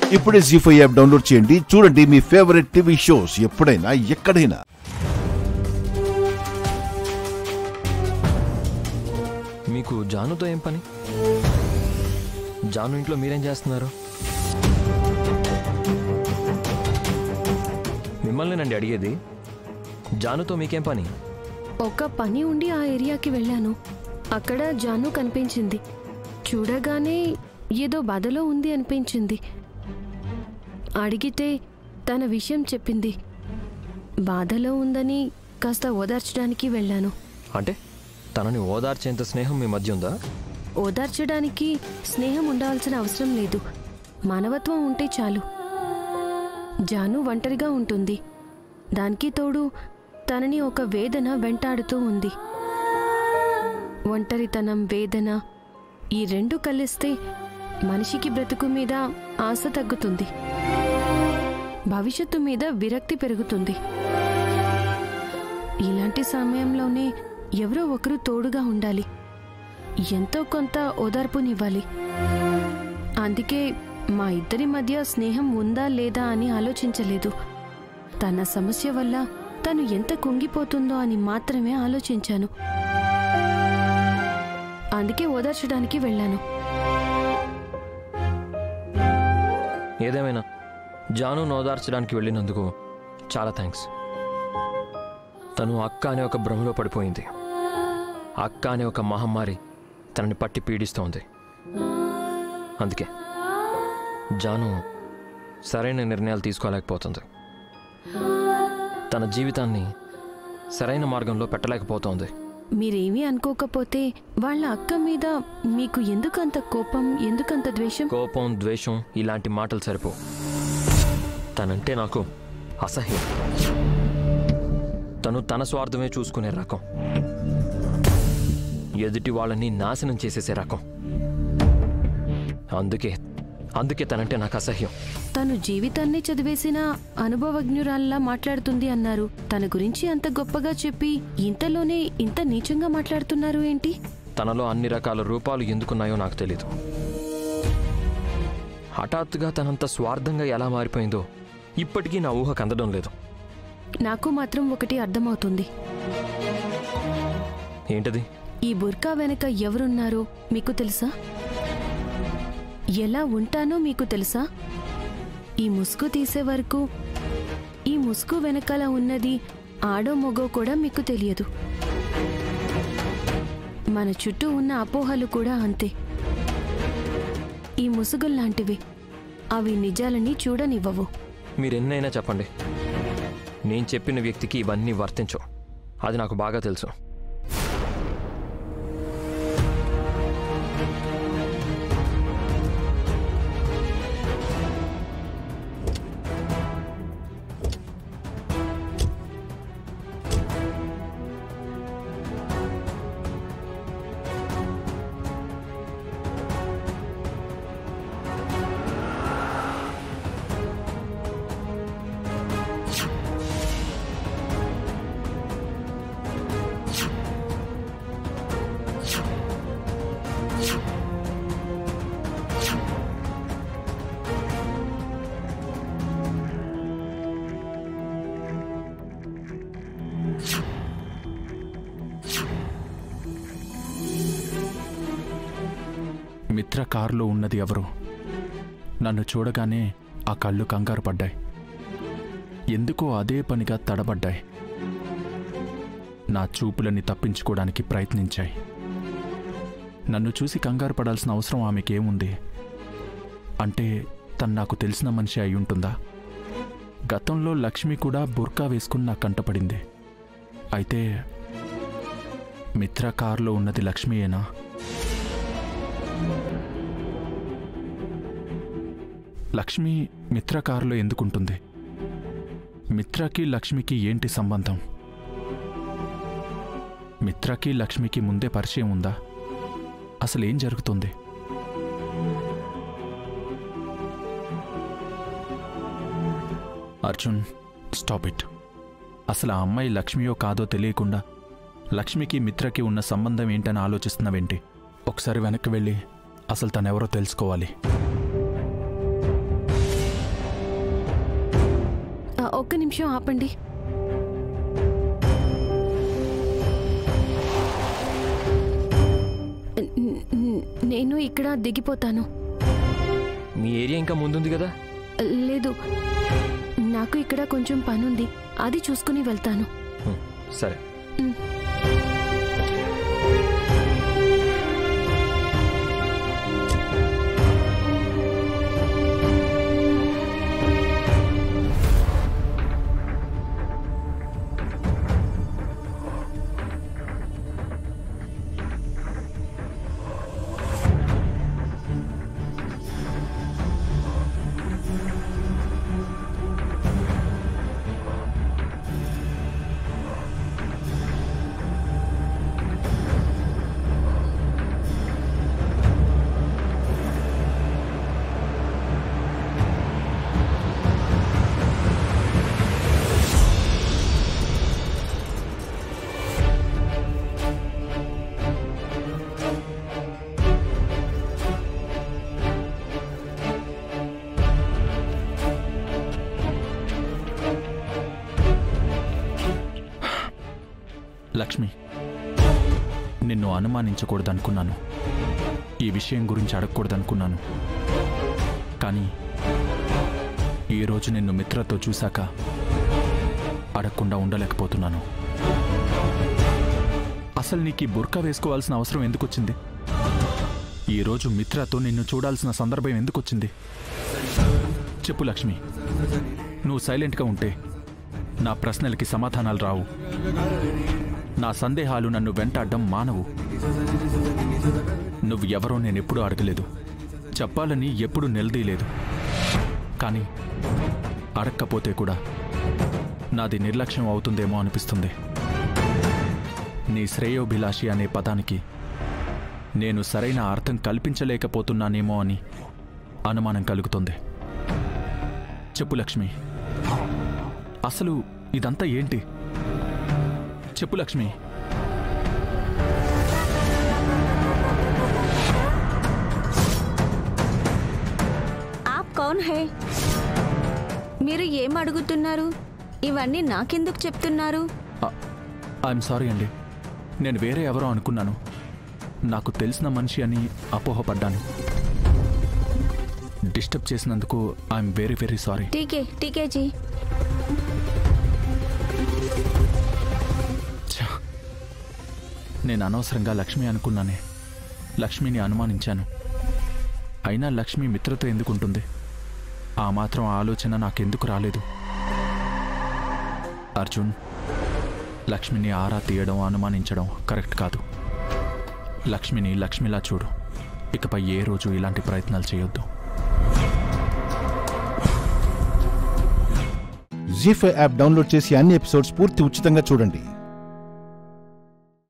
ఇప్పుడే G five app download చేయండి చూడండి మీ ఫేవరెట్ టీవీ షోస్ ఎప్పుడైనా ఎక్కడైనా మీకు జానుతో ఏం పని జాను ఇంట్లో మీరేం చేస్తున్నారు మిమ్మల్నేనండి అడిగేది జానుతో మీకేం పని ఒక పని ఉండి ఆ ఏరియాకి వెళ్ళాను అక్కడ జాను కనిపించింది చూడగానే ఏదో బాధలో ఉంది అనిపించింది అడిగితే తన విషయం చెప్పింది బాధలో ఉందని కాస్త ఓదార్చడానికి వెళ్ళాను అంటే తనని ఓదార్చేంత స్నేహం మీ మధ్య ఉందా ఓదార్చడానికి స్నేహం ఉండాల్సిన అవసరం లేదు మానవత్వం ఉంటే చాలు జాను ఒంటరిగా ఉంటుంది దానికి తోడు తనని ఒక వేదన వెంటాడుతూ ఉంది ఒంటరితనం వేదన ఈ రెండు కలిస్తే మనిషికి బ్రతుకు మీద ఆశ తగ్గుతుంది భవిష్యత్తు మీద విరక్తి పెరుగుతుంది ఇలాంటి సమయంలోనే ఎవరో ఒకరు తోడుగా ఉండాలి ఎంతో కొంత ఓదార్పునివ్వాలి అందుకే మా ఇద్దరి మధ్య స్నేహం ఉందా లేదా అని ఆలోచించలేదు తన సమస్య వల్ల తను ఎంత కుంగిపోతుందో అని మాత్రమే ఆలోచించాను అందుకే ఓదార్చడానికి వెళ్ళాను ఏదేమైనా జాను ఓదార్చడానికి వెళ్ళినందుకు చాలా థ్యాంక్స్ తను అక్క అనే ఒక భ్రమలో పడిపోయింది అక్క అనే ఒక మహమ్మారి తనని పట్టి పీడిస్తోంది అందుకే జాను సరైన నిర్ణయాలు తీసుకోలేకపోతుంది తన జీవితాన్ని సరైన మార్గంలో పెట్టలేకపోతోంది మీరేమీ అనుకోకపోతే వాళ్ళ అక్క మీద మీకు ఎందుకంత కోపం ఎందుకంత ద్వేషం కోపం ద్వేషం ఇలాంటి మాటలు సరిపో తనంటే నాకు అసహ్యం తను తన స్వార్థమే చూసుకునే రకం ఎదుటి వాళ్ళని నాశనం చేసేసే రకం అందుకే అందుకే తనంటే నాకు అసహ్యం తను జీవితాన్ని చదివేసిన అనుభవజ్ఞురాల్లా మాట్లాడుతుంది అన్నారు తన గురించి అంత గొప్పగా చెప్పి ఇంతలోనే ఇంత నీచంగా మాట్లాడుతున్నారు ఏంటి తనలో అన్ని రకాల రూపాలు ఎందుకున్నాయో నాకు తెలీదు హఠాత్తుగా తనంత స్వార్థంగా ఎలా మారిపోయిందో ఇప్పటికీ నా ఊహ కందడం లేదు నాకు మాత్రం ఒకటి అర్థమవుతుంది ఏంటది ఈ బుర్కా వెనక ఎవరున్నారో మీకు తెలుసా ఎలా ఉంటానో మీకు తెలుసా ఈ ముసుగు తీసే వరకు ఈ ముసుగు వెనకాల ఉన్నది ఆడో మొగో కూడా మీకు తెలియదు మన చుట్టూ ఉన్న అపోహలు కూడా అంతే ఈ ముసుగుల్లాంటివి అవి నిజాలని చూడనివ్వవు మీరెన్నైనా చెప్పండి నేను చెప్పిన వ్యక్తికి ఇవన్నీ వర్తించవు అది నాకు బాగా తెలుసు మిత్ర కారులో ఉన్నది ఎవరు నన్ను చూడగానే ఆ కళ్ళు కంగారు పడ్డాయి ఎందుకో అదే పనిగా తడబడ్డాయి నా చూపులని తప్పించుకోవడానికి ప్రయత్నించాయి నన్ను చూసి కంగారు పడాల్సిన అవసరం ఆమెకేముంది అంటే తను నాకు తెలిసిన మనిషి అయి ఉంటుందా గతంలో లక్ష్మి కూడా బుర్కా వేసుకుని నా కంటపడింది అయితే మిత్ర కారులో ఉన్నది లక్ష్మియేనా లక్ష్మి మిత్ర కారులో ఎందుకుంటుంది మిత్రకి లక్ష్మికి ఏంటి సంబంధం మిత్రకి లక్ష్మికి ముందే పరిచయం ఉందా అసలు ఏం జరుగుతుంది అర్జున్ స్టాప్ ఇట్ అసలు ఆ అమ్మాయి లక్ష్మియో కాదో తెలియకుండా లక్ష్మికి మిత్రకి ఉన్న సంబంధం ఏంటని ఆలోచిస్తున్నావేంటి ఒకసారి వెనక్కి వెళ్ళి అసలు తనెవరో తెలుసుకోవాలి ఒక్క నిమిషం ఆపండి న- న- నేను ఇక్కడ దిగిపోతాను మీ ఏరియా ఇంకా ముందుంది కదా లేదు నాకు ఇక్కడ కొంచెం పనుంది అది చూసుకుని వెళ్తాను హ్మ్, సరే లక్ష్మి నిన్ను అనుమానించకూడదనుకున్నాను ఈ విషయం గురించి అడగకూడదనుకున్నాను కానీ ఈరోజు నిన్ను మిత్రతో చూశాక అడగకుండా ఉండలేకపోతున్నాను అసలు నీకు ఈ బుర్కా వేసుకోవాల్సిన అవసరం ఎందుకు వచ్చింది ఈరోజు మిత్రతో నిన్ను చూడాల్సిన సందర్భం ఎందుకు వచ్చింది చెప్పు లక్ష్మి నువ్వు సైలెంట్గా ఉంటే నా ప్రశ్నలకి సమాధానాలు రావు నా సందేహాలు నన్ను వెంటాడడం మానవు నువ్వు ఎవరో నేనెప్పుడూ అడగలేదు చెప్పాలని ఎప్పుడూ నిలదీయలేదు కానీ అడక్కపోతే కూడా నాది నిర్లక్ష్యం అవుతుందేమో అనిపిస్తుంది నీ శ్రేయోభిలాషి అనే పదానికి నేను సరైన అర్థం కల్పించలేకపోతున్నానేమో అని అనుమానం కలుగుతుంది చెప్పు లక్ష్మి అసలు ఇదంతా ఏంటి చెప్పు లక్ష్మి ఆప్ కౌన్ హే మీరు ఏం అడుగుతున్నారు ఇవన్నీ నాకెందుకు చెప్తున్నారు ఐఎమ్ సారీ అండి నేను వేరే ఎవరో అనుకున్నాను నాకు తెలిసిన మనిషి అని అపోహపడ్డాను డిస్టర్బ్ చేసినందుకు I'm very very sorry TK TK ji నేను అనవసరంగా లక్ష్మి అనుకున్నానే లక్ష్మిని అనుమానించాను అయినా లక్ష్మి మిత్రతో ఎందుకుంటుంది ఆ మాత్రం ఆలోచన నాకెందుకు రాలేదు అర్జున్ లక్ష్మిని ఆరా తీయడం అనుమానించడం కరెక్ట్ కాదు లక్ష్మిని లక్ష్మిలా చూడు ఇకపై ఏ రోజు ఇలాంటి ప్రయత్నాలు చేయొద్దు జీ ఫైవ్ యాప్ డౌన్లోడ్ చేసి అన్ని ఎపిసోడ్స్ పూర్తి ఉచితంగా చూడండి